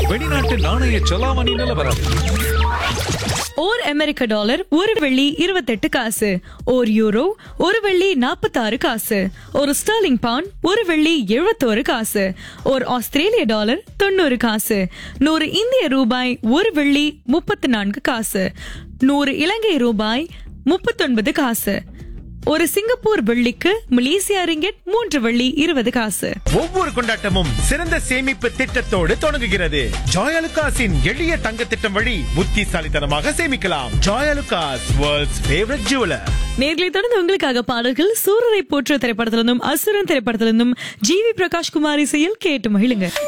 வெளிநாட்டு நாணய செலாவணி நிலவரம் ஓர் அமெரிக்க டாலர் ஒரு வெள்ளி இருபத்தெட்டு காசு ஓர் யூரோ ஒரு வெள்ளி நாற்பத்தாறு காசு ஒரு ஸ்டர்லிங் பவுண்ட் ஒரு வெள்ளி எழுபத்தோரு காசு ஒரு ஆஸ்திரேலிய டாலர் தொண்ணூறு காசு நூறு இந்திய ரூபாய் ஒரு வெள்ளி முப்பத்து நான்கு காசு நூறு இலங்கை ரூபாய் முப்பத்தொன்பது காசு ஒரு சிங்கப்பூர் வெள்ளிக்கு மலேசியா ரிங்கெட் மூன்று வெள்ளி இருபது காசு ஒவ்வொரு கொண்டாட்டமும் சிறந்த சேமிப்பு திட்டத்தோடு தொடங்குகிறது ஜாயலுகாஸின் எளிய தங்க திட்டம் வழி புத்திசாலித்தனமாக சேமிக்கலாம் ஜாயலுகாஸ் வேர்ல்ட்ஸ் ஃபேவரட் ஜுவலர் நேர்களை தொடர்ந்து உங்களுக்காக பாடல்கள் சூரரை போற்ற திரைப்படத்திலிருந்தும் அசுரன் திரைப்படத்திலிருந்தும் ஜி வி பிரகாஷ் குமார் இசையில் கேட்டு மகிழுங்க